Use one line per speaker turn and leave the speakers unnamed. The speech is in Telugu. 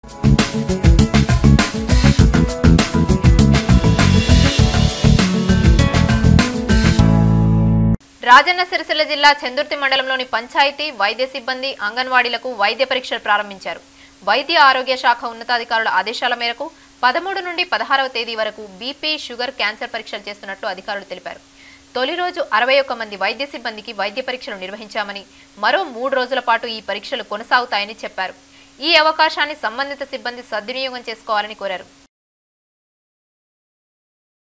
రాజన్న సిరిసిల్ల జిల్లా చందుర్తి మండలంలోని పంచాయతీ వైద్య సిబ్బంది అంగన్వాడీలకు వైద్య పరీక్షలు ప్రారంభించారు వైద్య ఆరోగ్య శాఖ ఉన్నతాధికారుల ఆదేశాల మేరకు పదమూడు నుండి పదహారవ తేదీ వరకు బీపీ షుగర్ క్యాన్సర్ పరీక్షలు చేస్తున్నట్లు అధికారులు తెలిపారు తొలి రోజు అరవై ఒక్క మంది వైద్య సిబ్బందికి వైద్య పరీక్షలు నిర్వహించామని మరో మూడు రోజుల పాటు ఈ పరీక్షలు కొనసాగుతాయని చెప్పారు ఈ అవకాశాన్ని సంబంధిత సిబ్బంది సద్వినియోగం చేసుకోవాలని కోరారు